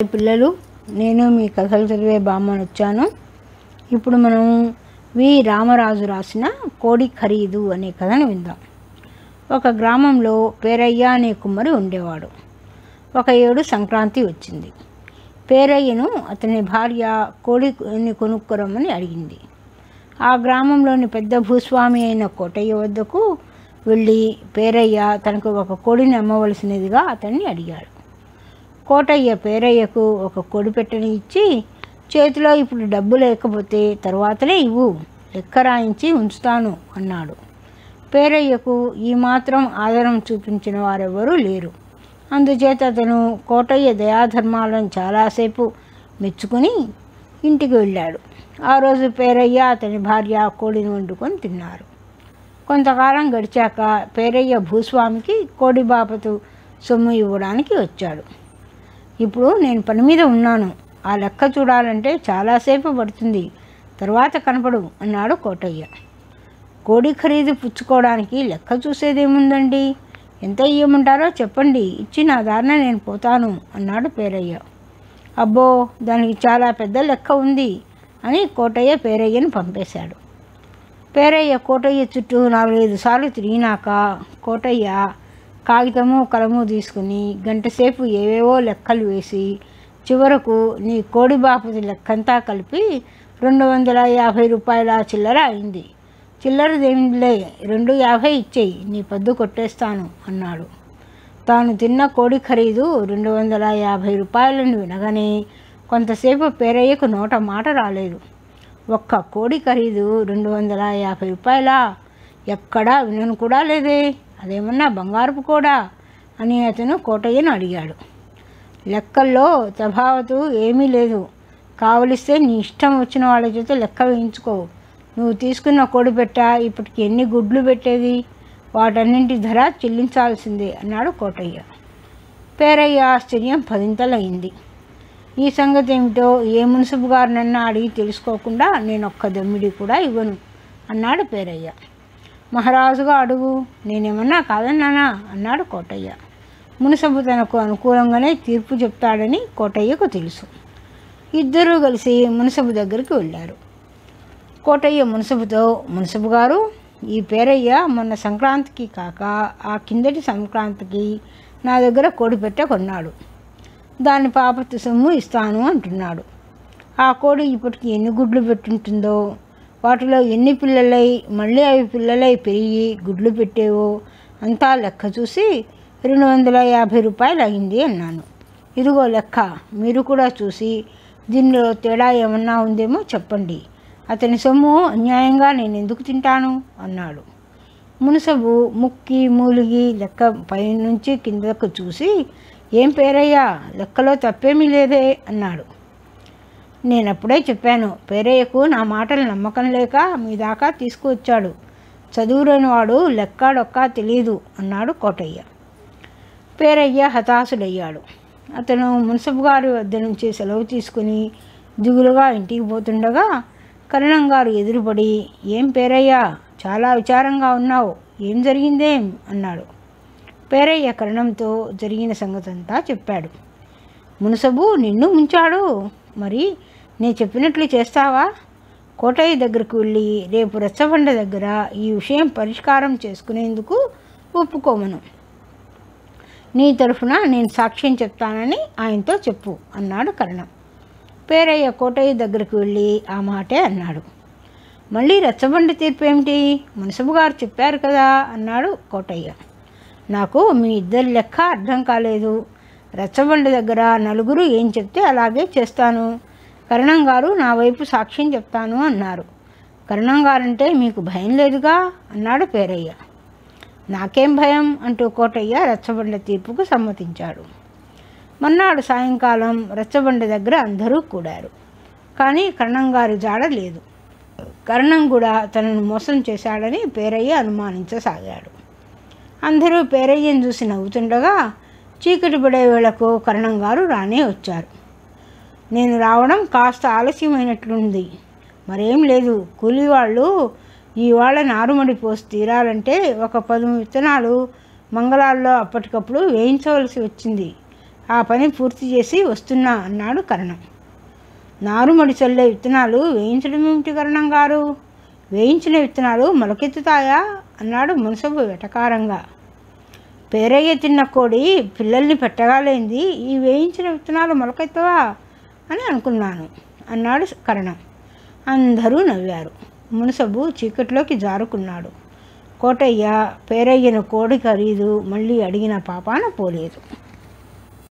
పిల్లలు నేను మీ కథలు చదివే బామ్మని వచ్చాను ఇప్పుడు మనం వి రామరాజు రాసిన కోడి ఖరీదు అనే కథను విందాం ఒక గ్రామంలో పేరయ్య అనే కుమ్మరి ఉండేవాడు ఒక ఏడు సంక్రాంతి వచ్చింది పేరయ్యను అతని భార్య కోడిని కొనుక్కురమ్మని అడిగింది ఆ గ్రామంలోని పెద్ద భూస్వామి అయిన కోటయ్య వద్దకు వెళ్ళి పేరయ్య తనకు ఒక కోడిని అమ్మవలసినదిగా అతన్ని అడిగాడు కోటయ్య పేరయ్యకు ఒక కోడి పెట్టని ఇచ్చి చేతిలో ఇప్పుడు డబ్బు లేకపోతే తర్వాతనే ఇవ్వు లెక్క రాయించి ఉంచుతాను అన్నాడు పేరయ్యకు ఈ మాత్రం ఆదరం చూపించిన వారెవరూ లేరు అందుచేత అతను కోటయ్య దయాధర్మాలను చాలాసేపు మెచ్చుకొని ఇంటికి వెళ్ళాడు ఆ రోజు పేరయ్య అతని భార్య కోడిని వండుకొని తిన్నారు కొంతకాలం గడిచాక పేరయ్య భూస్వామికి కోడి బాపతు సొమ్ము ఇవ్వడానికి వచ్చాడు ఇప్పుడు నేను పని మీద ఉన్నాను ఆ లెక్క చూడాలంటే చాలాసేపు పడుతుంది తర్వాత కనపడు అన్నాడు కోటయ్య కోడి ఖరీదు పుచ్చుకోవడానికి లెక్క చూసేదేముందండి ఎంత ఇవ్వమంటారో చెప్పండి ఇచ్చి నా దారిన నేను పోతాను అన్నాడు పేరయ్య అబ్బో దానికి చాలా పెద్ద లెక్క ఉంది అని కోటయ్య పేరయ్యను పంపేశాడు పేరయ్య కోటయ్య చుట్టూ నాలుగైదు సార్లు తిరిగినాక కోటయ్య కాగితము కలము తీసుకుని గంటసేపు ఏవేవో లెక్కలు వేసి చివరకు నీ కోడి బాపతి లెక్కంతా కలిపి రెండు వందల యాభై రూపాయల చిల్లర అయింది చిల్లరదేమిలే రెండు యాభై ఇచ్చేయి నీ పద్దు కొట్టేస్తాను అన్నాడు తాను తిన్న కోడి ఖరీదు రెండు వందల యాభై రూపాయలను వినగానే కొంతసేపు పేరయ్యకు నోట మాట రాలేదు ఒక్క కోడి ఖరీదు రెండు వందల యాభై రూపాయలా ఎక్కడా వినను కూడా లేదే అదేమన్నా బంగారపు కూడా అని అతను కోటయ్యను అడిగాడు లెక్కల్లో తఫావతు ఏమీ లేదు కావలిస్తే నీ ఇష్టం వచ్చిన వాళ్ళ చేత లెక్క వేయించుకో నువ్వు తీసుకున్న కోడి పెట్ట ఇప్పటికి ఎన్ని గుడ్లు పెట్టేది వాటన్నింటి ధర చెల్లించాల్సిందే అన్నాడు కోటయ్య పేరయ్య ఆశ్చర్యం పదింతలయింది ఈ సంగతి ఏమిటో ఏ మున్సిపు గారినన్నా అడిగి తెలుసుకోకుండా నేను ఒక్క దమ్మిడి కూడా ఇవ్వను అన్నాడు పేరయ్య మహారాజుగా అడుగు నేనేమన్నా కాదన్నానా అన్నాడు కోటయ్య మునసబు తనకు అనుకూలంగానే తీర్పు చెప్తాడని కోటయ్యకు తెలుసు ఇద్దరూ కలిసి మునసబు దగ్గరికి వెళ్ళారు కోటయ్య మునసబుతో మునసబు గారు ఈ పేరయ్య మొన్న సంక్రాంతికి కాక ఆ కిందటి సంక్రాంతికి నా దగ్గర కోడి పెట్ట కొన్నాడు దాని పాపత్తు సొమ్ము ఇస్తాను అంటున్నాడు ఆ కోడి ఇప్పటికి ఎన్ని గుడ్లు పెట్టుంటుందో వాటిలో ఎన్ని పిల్లలై మళ్ళీ అవి పిల్లలై పెరిగి గుడ్లు పెట్టేవో అంతా లెక్క చూసి రెండు వందల యాభై రూపాయలు అయింది అన్నాను ఇదిగో లెక్క మీరు కూడా చూసి దీనిలో తేడా ఏమన్నా ఉందేమో చెప్పండి అతని సొమ్ము అన్యాయంగా నేను ఎందుకు తింటాను అన్నాడు మునసబు ముక్కి మూలిగి లెక్క పైనుంచి కిందకు చూసి ఏం పేరయ్యా లెక్కలో తప్పేమీ లేదే అన్నాడు నేను అప్పుడే చెప్పాను పేరయ్యకు నా మాటలు నమ్మకం లేక మీ దాకా తీసుకువచ్చాడు చదువులేని వాడు లెక్కాడొక్కా తెలియదు అన్నాడు కోటయ్య పేరయ్య హతాశుడయ్యాడు అతను మున్సబు గారి వద్ద నుంచి సెలవు తీసుకుని దిగులుగా ఇంటికి పోతుండగా కరణం గారు ఎదురుపడి ఏం పేరయ్యా చాలా విచారంగా ఉన్నావు ఏం జరిగిందేం అన్నాడు పేరయ్య కరణంతో జరిగిన సంగతంతా చెప్పాడు మునసబు నిన్ను ముంచాడు మరి నేను చెప్పినట్లు చేస్తావా కోటయ్య దగ్గరకు వెళ్ళి రేపు రచ్చబండ దగ్గర ఈ విషయం పరిష్కారం చేసుకునేందుకు ఒప్పుకోమను నీ తరఫున నేను సాక్ష్యం చెప్తానని ఆయనతో చెప్పు అన్నాడు కరణం పేరయ్య కోటయ్య దగ్గరకు వెళ్ళి ఆ మాటే అన్నాడు మళ్ళీ రచ్చబండ తీర్పు ఏమిటి మునసబు గారు చెప్పారు కదా అన్నాడు కోటయ్య నాకు మీ ఇద్దరి లెక్క అర్థం కాలేదు రచ్చబండ దగ్గర నలుగురు ఏం చెప్తే అలాగే చేస్తాను కరణం గారు నా వైపు సాక్ష్యం చెప్తాను అన్నారు కరణం గారంటే మీకు భయం లేదుగా అన్నాడు పేరయ్య నాకేం భయం అంటూ కోటయ్య రచ్చబండ తీర్పుకు సమ్మతించాడు మన్నాడు సాయంకాలం రచ్చబండ దగ్గర అందరూ కూడారు కానీ కరణం గారి జాడ లేదు కరణం కూడా తనను మోసం చేశాడని పేరయ్య అనుమానించసాగాడు అందరూ పేరయ్యను చూసి నవ్వుతుండగా చీకటి పడే వేళకు కరణం గారు రానే వచ్చారు నేను రావడం కాస్త ఆలస్యమైనట్లుంది మరేం లేదు కూలీ వాళ్ళు ఇవాళ నారుమడి పోసి తీరాలంటే ఒక పది విత్తనాలు మంగళాల్లో అప్పటికప్పుడు వేయించవలసి వచ్చింది ఆ పని పూర్తి చేసి వస్తున్నా అన్నాడు కరణం నారుమడి చల్లే విత్తనాలు వేయించడం ఏమిటి కరణం గారు వేయించిన విత్తనాలు మొలకెత్తుతాయా అన్నాడు మునసబు వెటకారంగా పేరయ్య తిన్న కోడి పిల్లల్ని పెట్టగాలేంది ఈ వేయించిన విత్తనాలు మొలకెత్తవా అని అనుకున్నాను అన్నాడు కరణం అందరూ నవ్వారు మునసబు చీకట్లోకి జారుకున్నాడు కోటయ్య పేరయ్యను కోడి ఖరీదు మళ్ళీ అడిగిన పాపాన పోలేదు